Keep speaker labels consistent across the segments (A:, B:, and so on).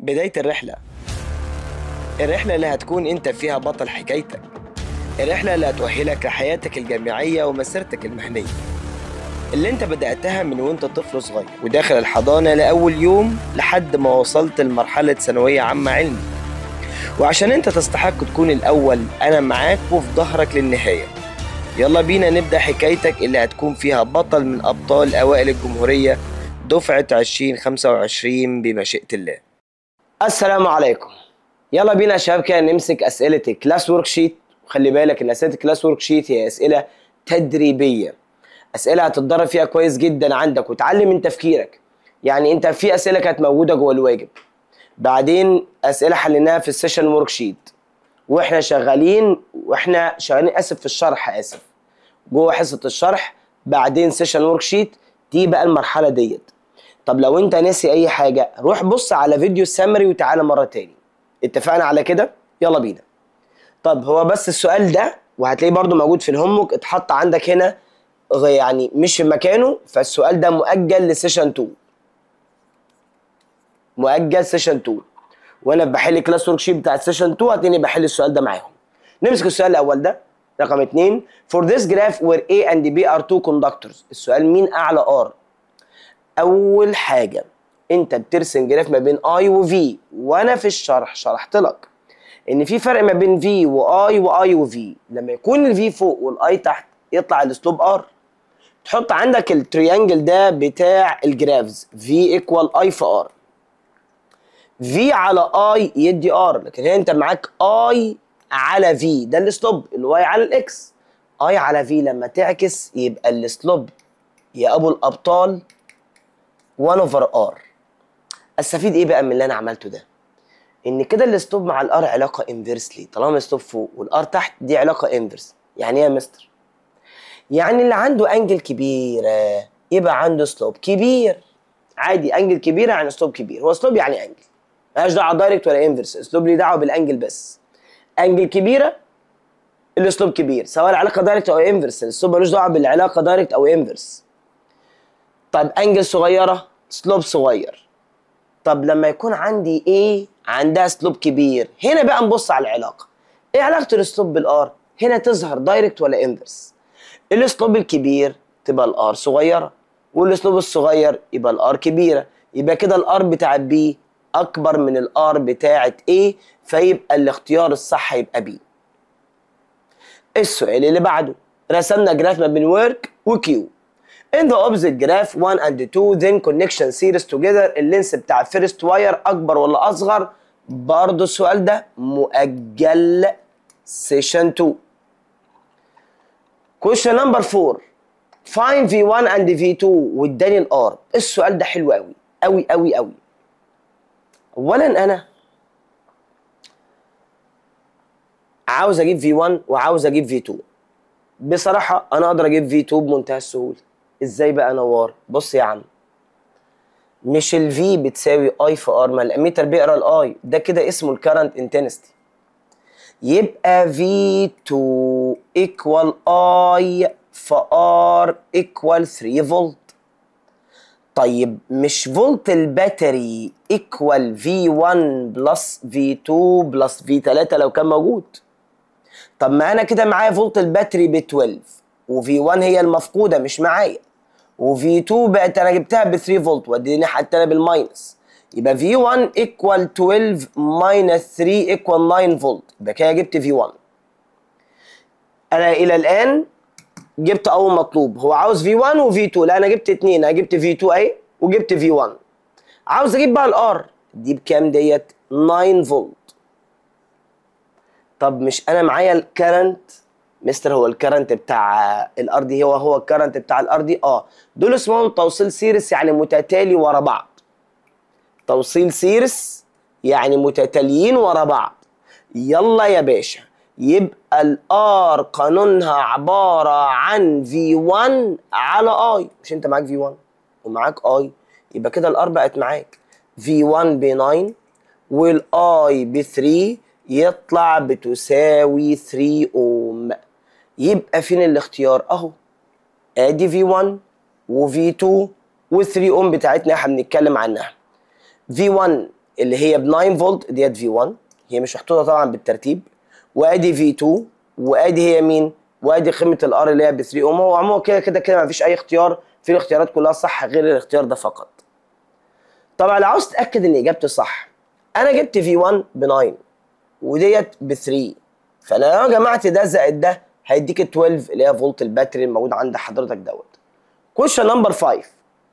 A: بداية الرحلة الرحلة اللي هتكون انت فيها بطل حكايتك الرحلة اللي هتؤهلك لحياتك الجامعية ومسيرتك المهنية اللي انت بدأتها من وانت طفل صغير وداخل الحضانة لأول يوم لحد ما وصلت لمرحلة ثانوية عامة علمي وعشان انت تستحق تكون الأول أنا معاك وفي ظهرك للنهاية يلا بينا نبدأ حكايتك اللي هتكون فيها بطل من أبطال أوائل الجمهورية دفعة 2025 بمشيئة الله السلام عليكم يلا بينا يا شباب كده نمسك أسئلة الكلاس ورك شيت وخلي بالك إن أسئلة الكلاس ورك شيت هي أسئلة تدريبية أسئلة هتتدرب فيها كويس جدا عندك وتعلم من تفكيرك يعني أنت في أسئلة كانت موجودة جوه الواجب بعدين أسئلة حليناها في السيشن ورك شيت واحنا شغالين واحنا شغالين اسف في الشرح اسف جوه حصه الشرح بعدين سيشن ورك شيت دي بقى المرحله ديت طب لو انت ناسي اي حاجه روح بص على فيديو السمري وتعالى مره تاني اتفقنا على كده يلا بينا طب هو بس السؤال ده وهتلاقيه برضو موجود في الهوموك اتحط عندك هنا غ- يعني مش في مكانه فالسؤال ده مؤجل لسيشن 2 مؤجل سيشن 2 وانا بحل كلاس ورك شيت بتاع سيشن 2 هتلاقيني بحل السؤال ده معاهم نمسك السؤال الاول ده رقم 2 for this graph where A and B are two conductors السؤال مين اعلى R اول حاجه انت بترسم جراف ما بين I و V وانا في الشرح شرحت لك ان في فرق ما بين V و I و I و V لما يكون ال V فوق وال I تحت يطلع الاسلوب R تحط عندك التريانجل ده بتاع الجرافز V equal I في R في على اي يدي ار لكن هنا انت معاك اي على في ده السلوب الواي على الاكس اي على في لما تعكس يبقى السلوب يا ابو الابطال 1 اوفر ار استفيد ايه بقى من اللي انا عملته ده ان كده السلوب مع الار علاقه انفيرسلي طالما السلوب فوق والار تحت دي علاقه انفيرس يعني ايه يا مستر يعني اللي عنده انجل كبيره يبقى عنده سلوب كبير عادي انجل كبيره يعني سلوب كبير هو سلوب يعني انجل مالهاش دعوه دايركت ولا انفرس اسلوب ليه دعوه بالانجل بس انجل كبيره الاسلوب كبير سواء العلاقه دايركت او انفرس الاسلوب ملوش دعوه بالعلاقه دايركت او انفرس طب انجل صغيره سلوب صغير طب لما يكون عندي ايه عندها سلوب كبير هنا بقى نبص على العلاقه ايه علاقه الاسلوب بالار هنا تظهر دايركت ولا انفرس الاسلوب الكبير تبقى الار صغيره والاسلوب الصغير يبقى الار كبيره يبقى كده الار بتاع بي اكبر من الار بتاعه A فيبقى الاختيار الصح يبقى B السؤال اللي بعده رسمنا جراف ما بين work و Q in the opposite graph 1 and 2 then connection series together اللينس بتاع first wire اكبر ولا اصغر برضه السؤال ده مؤجل سيشن 2 question number 4 find V1 and V2 واداني الار السؤال ده حلو قوي قوي قوي قوي اولا انا عاوز اجيب في 1 وعاوز اجيب في 2 بصراحه انا اقدر اجيب في 2 بمنتهى السهوله ازاي بقى نوار بص يا عم مش الفي بتساوي اي في ار ما الاميتر بيقرا الاي ده كده اسمه الكرنت انتنستي يبقى في 2 ايكوال اي في ار ايكوال 3 فولت طيب مش فولت الباتري ايكوال في 1 بلس في 2 بلس في 3 لو كان موجود طب ما انا كده معايا فولت الباتري ب 12 وفي 1 هي المفقوده مش معايا وفي 2 بقت انا جبتها ب 3 فولت ودي الناحيه التانيه بالماينس يبقى في 1 ايكوال 12 ماينس 3 ايكوال 9 فولت يبقى كده جبت في 1 انا الى الان جبت اول مطلوب هو عاوز في 1 وفي 2 لا انا جبت اتنين انا جبت في 2 اهي وجبت في 1 عاوز اجيب بقى الار دي بكام ديت 9 فولت طب مش انا معايا الكرنت مستر هو الكرنت بتاع الار دي هو هو الكرنت بتاع الار دي اه دول اسمهم توصيل سيرس يعني متتالي ورا بعض توصيل سيرس يعني متتاليين ورا بعض يلا يا باشا يبقى الار قانونها عباره عن في 1 على اي مش انت معاك في 1 ومعاك اي يبقى كده الار بقت معاك في 1 ب 9 والاي ب 3 يطلع بتساوي 3 اوم يبقى فين الاختيار اهو ادي في 1 وفي 2 و3 اوم بتاعتنا احنا بنتكلم عنها في 1 اللي هي ب 9 فولت ديت في 1 هي مش محطوطه طبعا بالترتيب وادي في 2 وادي هي مين وادي قيمه الار اللي هي ب 3 اوم هو عموما كده كده كده مفيش اي اختيار في الاختيارات كلها صح غير الاختيار ده فقط طبعا لو عاوز تاكد ان اجابتي صح انا جبت في 1 ب 9 وديت ب 3 فانا لو جمعت ده زائد ده هيديك 12 اللي هي فولت الباتري الموجود عند حضرتك دوت question number 5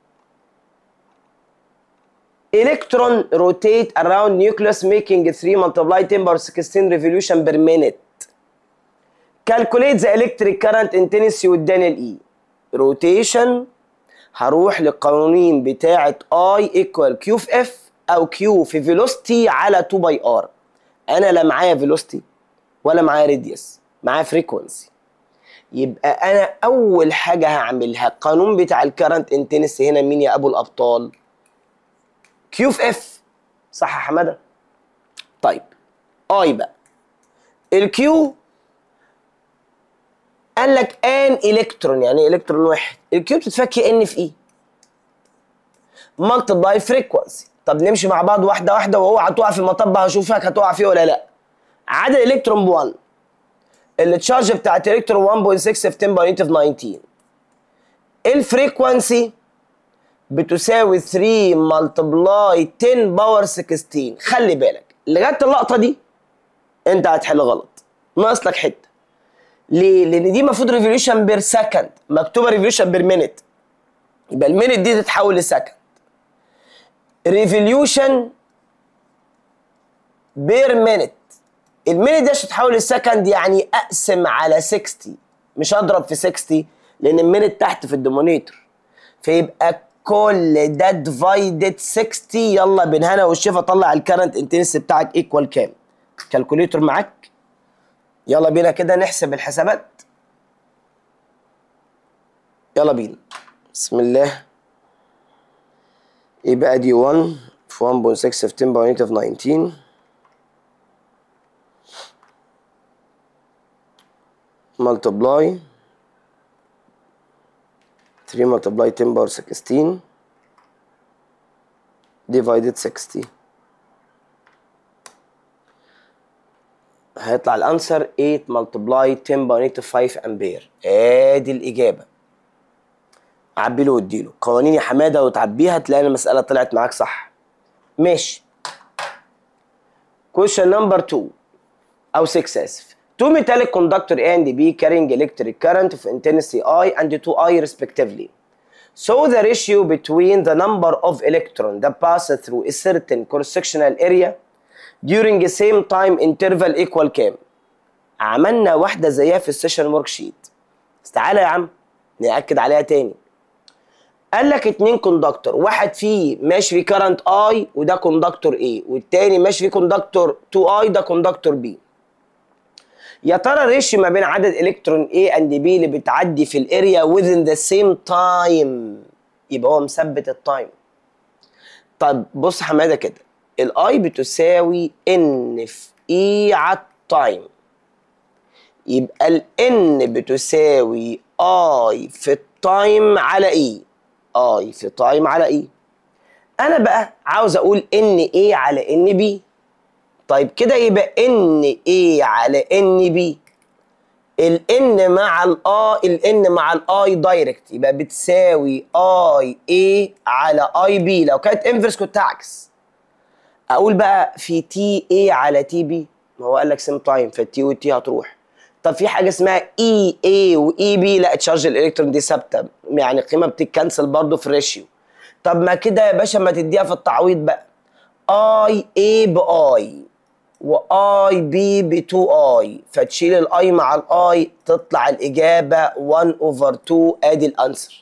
A: electron rotate around nucleus making 3 multiply 10 power 16 revolution per minute calculate the electric current intensity واداني الاي rotation هروح للقوانين بتاعه I equal Q في F او Q في velocity على 2 باي R انا لا معايا velocity ولا معايا radius معايا frequency يبقى انا اول حاجه هعملها القانون بتاع الكرنت انتنسي هنا مين يا ابو الابطال كيو في اف صح يا حماده طيب اي بقى الكيو قال لك ان الكترون يعني الكترون واحد الكيو بتتفك ان في اي مالتبلاي فريكوانسي طب نمشي مع بعض واحده واحده وهو هتقع في المطب هشوفك هتقع فيه ولا لا عدد الالكترون ب 1 التشارج بتاعت الكترون 1.6 في 10 باور نيجاتيف 19 الفريكوانسي بتساوي 3 ملتبلاي 10 باور 16 خلي بالك لغايه اللقطه دي انت هتحل غلط ناقص لك حته ليه؟ لان دي المفروض ريفوليوشن بير سكند مكتوبه ريفوليوشن بير مينت يبقى المينت دي تتحول لسكند ريفوليوشن بير مينت المينت دي عشان تتحول لسكند يعني اقسم على 60 مش اضرب في 60 لان المينت تحت في الدومينيتور فيبقى كل ده ديفايدد 60 يلا بالهنا والشفا طلع الكرنت انتنسي بتاعك ايكوال كام كالكوليتور معاك يلا بينا كده نحسب الحسابات يلا بينا بسم الله يبقى دي 1 في 1.6 في 10 باور نيجاتيف 19 multiply 3 multiply 10 power 16 divided 60 هيطلع الانسر 8 multiply 10 باور نيجاتيف 5 امبير ادي الاجابه عبي له واديله قوانين يا حماده وتعبيها تلاقي المساله طلعت معاك صح ماشي question number 2 او 6 اسف two metallic conductor A and B carrying electric current of intensity I and 2I respectively. So the ratio between the number of electrons that pass through a certain cross-sectional area during the same time interval equal كام؟ عملنا واحدة زيها في السيشن ورك شيت. بس تعالى يا عم نأكد عليها تاني. قال لك اتنين كوندكتور واحد فيه ماشي فيه كارنت اي وده كوندكتور A والتاني ماشي فيه كوندكتور 2 اي ده كوندكتور B. يا ترى الريشيو ما بين عدد الكترون A and B اللي بتعدي في الاريا within the same time يبقى هو مثبت التايم طب بص حماده كده الاي بتساوي ان في اي على التايم يبقى الان بتساوي اي في التايم على اي اي في تايم على اي انا بقى عاوز اقول ان ايه على ان بي طيب كده يبقى ان ايه على ان بي الان مع الا الان مع الاي دايركت يبقى بتساوي اي اي على اي بي لو كانت انفرس كنت هعكس اقول بقى في تي اي على تي بي ما هو قال لك سيم تايم فالتي والتي هتروح طب في حاجه اسمها اي اي واي بي لا تشارج الالكترون دي ثابته يعني قيمه بتتكنسل برضه في الريشيو طب ما كده يا باشا ما تديها في التعويض بقى اي اي باي واي بي ب 2 اي فتشيل الاي مع الاي تطلع الاجابه 1 اوفر 2 ادي الانسر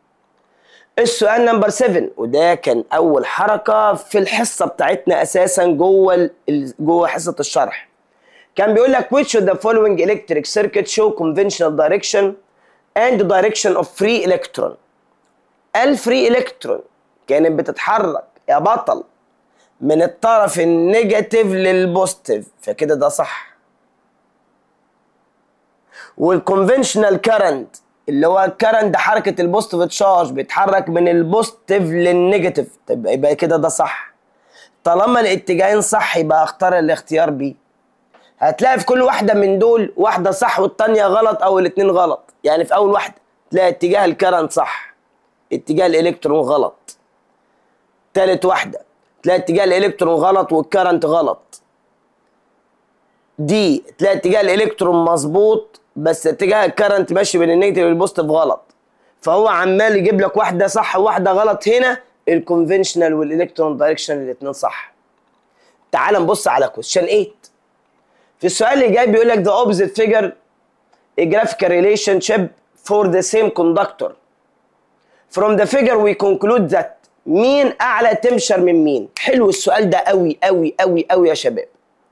A: السؤال نمبر 7 وده كان اول حركه في الحصه بتاعتنا اساسا جوه ال- جوه حصه الشرح كان بيقول لك which of the following electric circuit show conventional direction and direction of free electron الفري الكترون كانت بتتحرك يا بطل من الطرف النيجاتيف للبوزيتيف فكده ده صح والكونفنشنال كارنت اللي هو الكارنت ده حركه البوزيتيف تشارج بيتحرك من البوزيتيف للنيجاتيف طب يبقى كده ده صح طالما الاتجاهين صح يبقى اختار الاختيار بي هتلاقي في كل واحدة من دول واحدة صح والتانية غلط أو الاتنين غلط يعني في أول واحدة تلاقي اتجاه الكرنت صح اتجاه الإلكترون غلط تالت واحدة تلاقي اتجاه الإلكترون غلط والكرنت غلط دي تلاقي اتجاه الإلكترون مظبوط بس اتجاه الكرنت ماشي بين النيجاتيف والبوزيتيف غلط فهو عمال يجيب لك واحدة صح وواحدة غلط هنا الكونفنشنال والإلكترون دايركشن الاتنين صح تعال نبص على كويشن 8 في السؤال اللي جاي بيقول لك the opposite figure a graphical relationship for the same conductor from the figure we conclude that مين اعلى تمشر من مين حلو السؤال ده قوي قوي قوي قوي يا شباب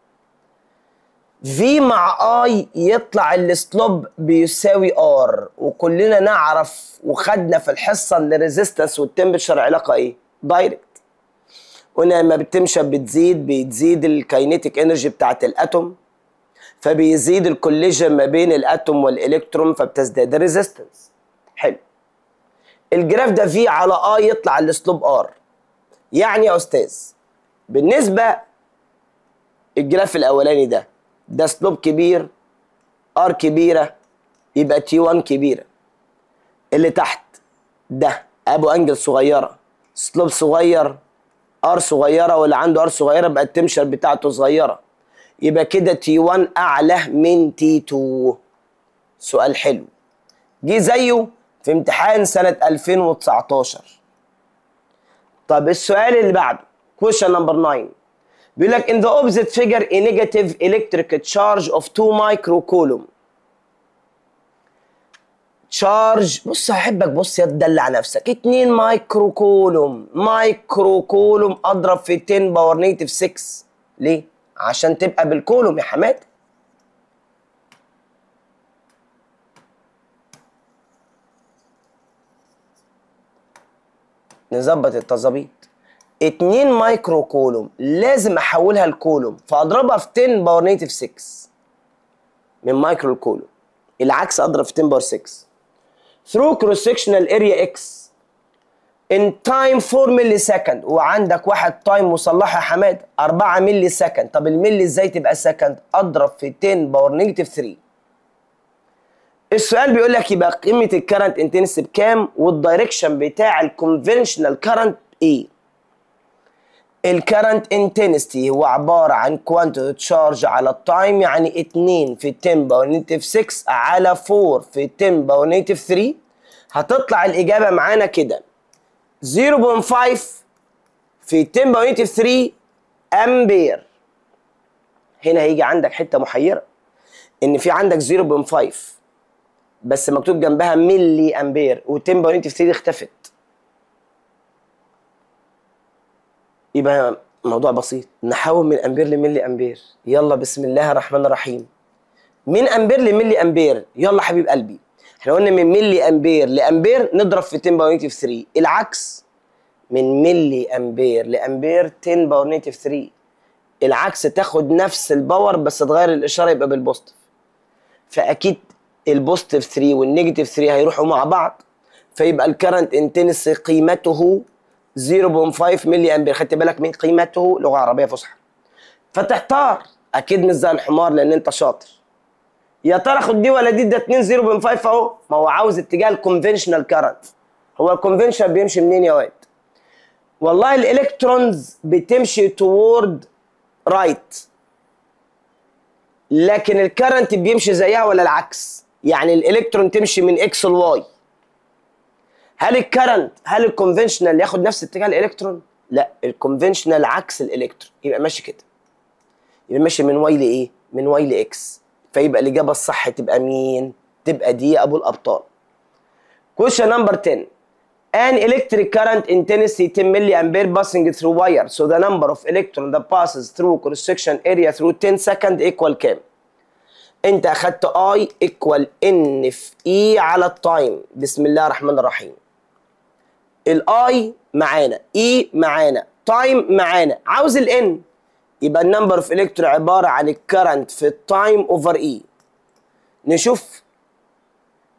A: في مع اي يطلع السلوب بيساوي ار وكلنا نعرف وخدنا في الحصه ان الريزيستنس والتمبرشر علاقه ايه دايركت قلنا لما بتمشى بتزيد بتزيد الكاينيتيك انرجي بتاعت الاتوم فبيزيد الكوليجن ما بين الاتوم والالكترون فبتزداد الريزيستنس حلو الجراف ده فيه على اي يطلع السلوب ار يعني يا استاذ بالنسبه الجراف الاولاني ده ده سلوب كبير ار كبيره يبقى تي 1 كبيره اللي تحت ده ابو انجل صغيره سلوب صغير ار صغيره واللي عنده ار صغيره بقى التمشر بتاعته صغيره يبقى كده تي 1 اعلى من تي 2 سؤال حلو جه زيه في امتحان سنه 2019 طب السؤال اللي بعده question number 9 بيقول لك in the opposite figure a negative electric charge of 2 microcoulomb تشارج بص هحبك بص يا تدلع نفسك 2 مايكرو كولوم مايكرو كولوم اضرب في 10 باور نيتيف 6 ليه؟ عشان تبقى بالكولوم يا حماد نظبط التظابيط 2 مايكرو كولوم لازم احولها لكولوم فاضربها في 10 باور نيتيف 6 من مايكرو كولوم العكس اضرب في 10 باور 6 through cross sectional area x in time 4 ملي سكند وعندك واحد تايم مصلحه يا حماد 4 ملي سكند طب الملي ازاي تبقى سكند اضرب في 10 باور نيجاتيف 3 السؤال بيقول لك يبقى قيمه الكرنت انتنسي بكام والدايركشن بتاع الكونفنشنال كرنت ايه الكرنت انتنستي هو عباره عن كوانتيتي تشارج على التايم يعني 2 في 10 باور نيجاتيف 6 على 4 في 10 باور نيجاتيف 3 هتطلع الاجابه معانا كده 0.5 في 10 باور نيجاتيف 3 امبير هنا هيجي عندك حته محيره ان في عندك 0.5 بس مكتوب جنبها ملي امبير و10 باور نيجاتيف 3 اختفت يبقى موضوع بسيط نحول من امبير لملي امبير يلا بسم الله الرحمن الرحيم من امبير لملي امبير يلا حبيب قلبي احنا قلنا من ملي امبير لامبير نضرب في 10 باور نيجاتيف 3 العكس من ملي امبير لامبير 10 باور نيجاتيف 3 العكس تاخد نفس الباور بس تغير الاشاره يبقى بالبوزيتيف فاكيد البوزيتيف 3 والنيجاتيف 3 هيروحوا مع بعض فيبقى الكرنت انتنسي قيمته 0.5 ملي امبير خدت بالك من قيمته لغه عربيه فصحى فتحتار اكيد مش زي الحمار لان انت شاطر يا ترى خد دي ولا دي ده 2 0.5 اهو ما هو عاوز اتجاه الكونفنشنال كارنت هو الكونفنشنال بيمشي منين يا واد والله الالكترونز بتمشي تورد رايت لكن الكرنت بيمشي زيها ولا العكس يعني الالكترون تمشي من اكس لواي هل الكرنت هل الكونفنشنال ياخد نفس اتجاه الالكترون لا الكونفنشنال عكس الالكترون يبقى ماشي كده يبقى ماشي من واي لايه من واي لاكس فيبقى الاجابه الصح تبقى مين تبقى دي يا ابو الابطال question number 10 an electric current intensity 10 milliampere passing through wire so the number of electron that passes through cross section area through 10 second equal كام انت اخدت I equal N في E على التايم بسم الله الرحمن الرحيم الاي معانا اي معانا تايم معانا عاوز الان يبقى النمبر اوف الكترون عباره عن الكرنت في التايم اوفر اي نشوف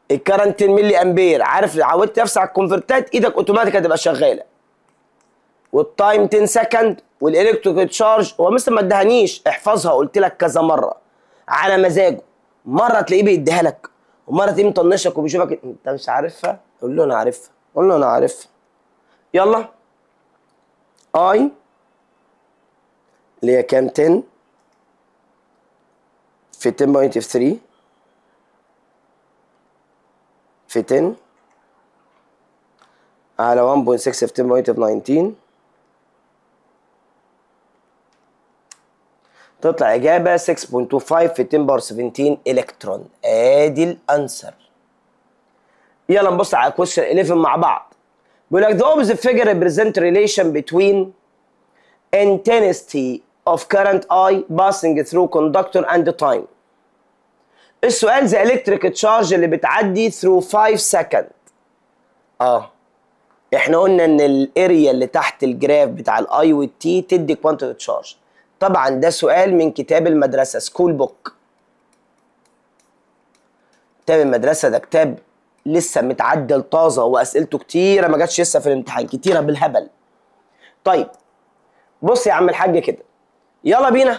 A: الكرنت الملي امبير عارف لو عودت نفسك على الكونفرتات ايدك اوتوماتيك هتبقى شغاله والتايم 10 سكند والالكتريك تشارج هو مثل ما ادهانيش احفظها قلت لك كذا مره على مزاجه مره تلاقيه بيديها لك ومره تلاقيه مطنشك وبيشوفك انت مش عارفها قول له انا عارفها قول له انا عارفها يلا اي اللي هي كام 10 في 10.3 في 10 على 1.6 في 10.19 تطلع إجابة 6.25 في 10 باور 17 إلكترون آدي الأنسر يلا نبص على question 11 مع بعض بيقول لك the opposite figure represent relation between intensity of current I passing through conductor and time السؤال the electric charge اللي بتعدي through 5 second اه احنا قلنا ان الاريا اللي تحت الجراف بتاع الاي والتي تدي كوانتيتي تشارج طبعا ده سؤال من كتاب المدرسه سكول بوك كتاب المدرسه ده كتاب لسه متعدل طازه واسئلته كتيره ما جاتش لسه في الامتحان كتيره بالهبل طيب بص يا عم الحاج كده يلا بينا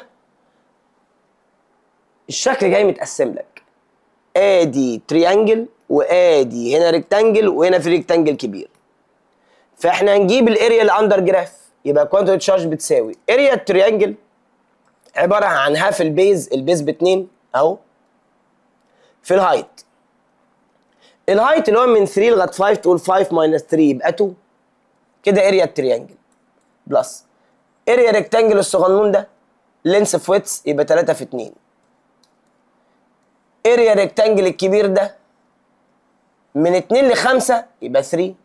A: الشكل جاي متقسم لك ادي تريانجل وادي هنا ريكتانجل وهنا في ريكتانجل كبير فاحنا هنجيب الاريا اللي اندر جراف يبقى كوانتيتي تشارج بتساوي اريا التريانجل عباره عن هاف البيز البيز باتنين اهو في الهايت الهايت اللي هو من 3 لغايه 5 تقول 5 ماينس 3 يبقى 2 كده اريا التريانجل بلس اريا ريكتانجل الصغنون ده لينس في ويتس يبقى 3 في 2 اريا ريكتانجل الكبير ده من 2 ل 5 يبقى 3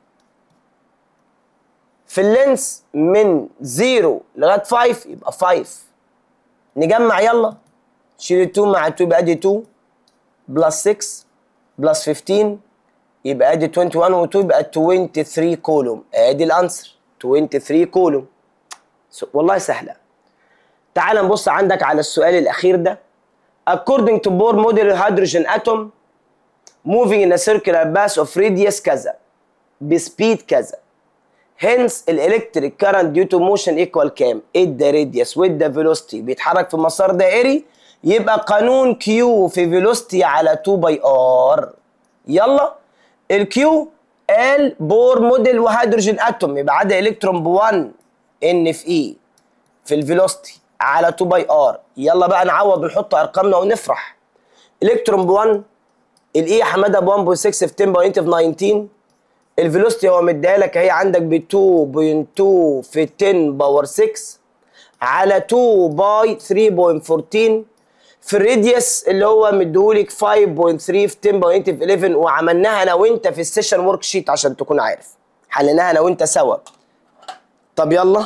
A: في اللينس من 0 لغايه 5 يبقى 5 نجمع يلا شيل 2 مع 2 يبقى ادي 2 بلس 6 بلس 15 يبقى ادي 21 و2 يبقى 23 كولوم ادي الانسر 23 كولوم والله سهله تعال نبص عندك على السؤال الاخير ده according to Bohr model hydrogen atom moving in a circular path of radius كذا بسبيد كذا hence الالكتريك current due to motion equal كام؟ ادى radius وادى velocity بيتحرك في مسار دائري يبقى قانون Q في velocity على 2 باي R يلا الكيو قال بور موديل وهيدروجين اتوم يبقى عدا الكترون ب 1 ان في اي في الفيلوستي على 2 باي ار يلا بقى نعوض ونحط ارقامنا ونفرح الكترون ب 1 الاي يا حماده ب 1.6 في 10 باور في 19 الفيلوستي هو مديها لك اهي عندك ب 2.2 في 10 باور 6 على 2 باي 3.14 في الراديوس اللي هو مديهولك 5.3 في 10 باور في 11 وعملناها انا وانت في السيشن ورك شيت عشان تكون عارف حليناها انا وانت سوا طب يلا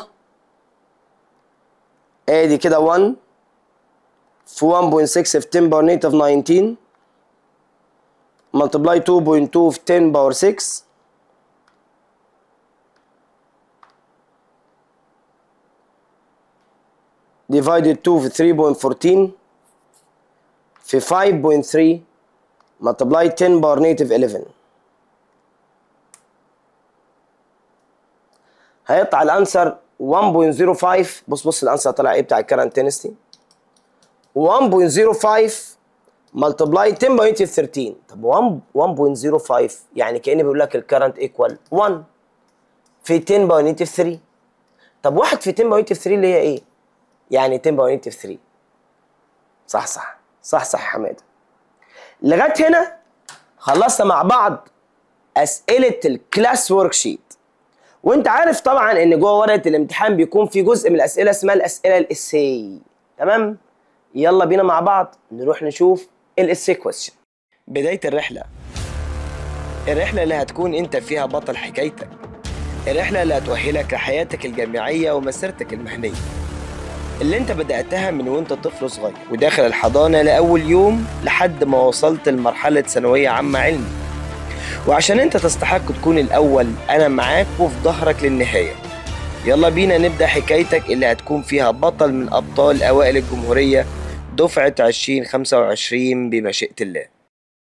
A: ادي كده 1 في 1.6 في 10 باور نيتيف 19 multiply 2.2 في 10 باور 6 divided 2 في 3.14 في 5.3 multiply 10 باور نيتيف 11 هيطلع الانسر 1.05 بص بص الانسر طلع ايه بتاع الكرنت تنستي 1.05 ملتبلاي 10 باور نيتيف 13 طب 1 1.05 يعني كاني بيقول لك الكرنت ايكوال 1 في 10 باور نيتيف 3 طب 1 في 10 باور نيتيف 3 اللي هي ايه؟ يعني 10 باور نيتيف 3 صح صح صح صح يا حماده لغايه هنا خلصنا مع بعض اسئله الكلاس ورك شيت وانت عارف طبعا ان جوه ورقه الامتحان بيكون في جزء من الاسئله اسمها الاسئله الاسي تمام يلا بينا مع بعض نروح نشوف الاسي كويستشن بدايه الرحله الرحله اللي هتكون انت فيها بطل حكايتك الرحله اللي هتؤهلك لحياتك الجامعيه ومسيرتك المهنيه اللي انت بدأتها من وانت طفل صغير وداخل الحضانة لأول يوم لحد ما وصلت لمرحلة ثانوية عامة علمي وعشان انت تستحق تكون الأول أنا معاك وفي ظهرك للنهاية يلا بينا نبدأ حكايتك اللي هتكون فيها بطل من أبطال أوائل الجمهورية دفعة 2025 بمشيئة الله